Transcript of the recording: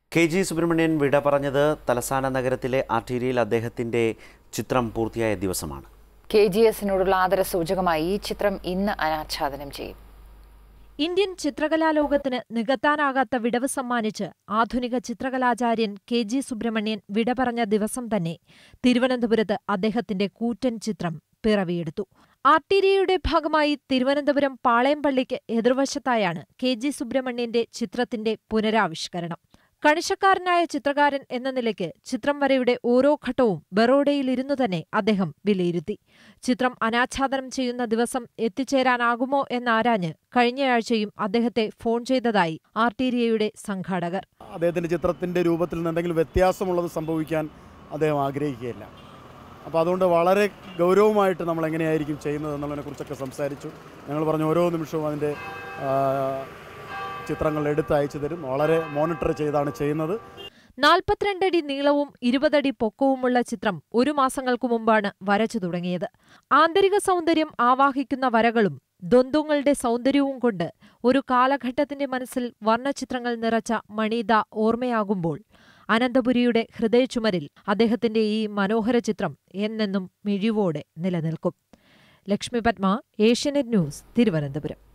K G Subramanian വിട പറഞ്ഞത് തലസ്ഥാന നഗരത്തിലെ ആർട്ടീരിയയിൽ അദ്ദേഹത്തിന്റെ ചിത്രം പൂർത്തിയായ ദിവസമാണ് കെ ജി എസിനോടുള്ള ആദരസൂചകമായി ഈ ചിത്രം ഇന്ന് അനാച്ഛാദനം ചെയ്യും ഇന്ത്യൻ ചിത്രകലാലോകത്തിന് നികത്താനാകാത്ത വിടവ് സമ്മാനിച്ച് ആധുനിക ചിത്രകലാചാര്യൻ കെ ജി സുബ്രഹ്മണ്യൻ വിട പറഞ്ഞ ദിവസം തന്നെ തിരുവനന്തപുരത്ത് അദ്ദേഹത്തിന്റെ കൂറ്റൻ ചിത്രം പിറവിയെടുത്തു ആർട്ടീരിയയുടെ ഭാഗമായി തിരുവനന്തപുരം പാളയംപള്ളിക്ക് എതിർവശത്തായാണ് കെ ജി സുബ്രഹ്മണ്യന്റെ ചിത്രത്തിന്റെ പുനരാവിഷ്കരണം കണിശക്കാരനായ ചിത്രകാരൻ എന്ന നിലയ്ക്ക് ചിത്രം വരയുടെ ഓരോ ഘട്ടവും ബറോഡയിലിരുന്നു തന്നെ അദ്ദേഹം വിലയിരുത്തി ചിത്രം അനാച്ഛാദനം ചെയ്യുന്ന ദിവസം എത്തിച്ചേരാനാകുമോ എന്നാരാഞ്ഞ് കഴിഞ്ഞയാഴ്ചയും അദ്ദേഹത്തെ ഫോൺ ചെയ്തതായി ആർട്ടീരിയയുടെ സംഘാടകർ അദ്ദേഹത്തിൻ്റെ ചിത്രത്തിൻ്റെ രൂപത്തിൽ നിന്ന് എന്തെങ്കിലും വ്യത്യാസമുള്ളത് സംഭവിക്കാൻ അദ്ദേഹം ആഗ്രഹിക്കുകയില്ല അപ്പോൾ അതുകൊണ്ട് വളരെ ഗൗരവമായിട്ട് നമ്മൾ എങ്ങനെയായിരിക്കും ചെയ്യുന്നത് എന്നുള്ളതിനെക്കുറിച്ചൊക്കെ സംസാരിച്ചു ഞങ്ങൾ പറഞ്ഞ ഓരോ നിമിഷവും അതിൻ്റെ ആ, ചിത്രങ്ങൾ എടുത്ത് അയച്ചു തരും വളരെ മോണിറ്റർ ചെയ്താണ് ചെയ്യുന്നത് നാൽപ്പത്തിരണ്ടടി നീളവും ഇരുപതടി പൊക്കവുമുള്ള ചിത്രം ഒരു മാസങ്ങൾക്കു മുമ്പാണ് വരച്ചു തുടങ്ങിയത് ആന്തരിക സൗന്ദര്യം ആവാഹിക്കുന്ന വരകളും ദ്വന്ദ്വങ്ങളുടെ സൗന്ദര്യവും കൊണ്ട് ഒരു കാലഘട്ടത്തിന്റെ മനസ്സിൽ വർണ്ണചിത്രങ്ങൾ നിറച്ച മണീത ഓർമ്മയാകുമ്പോൾ അനന്തപുരിയുടെ ഹൃദയചുമരിൽ അദ്ദേഹത്തിന്റെ ഈ മനോഹര ചിത്രം എന്നെന്നും മിഴിവോടെ നിലനിൽക്കും ലക്ഷ്മി പത്മ ഏഷ്യനെറ്റ് ന്യൂസ് തിരുവനന്തപുരം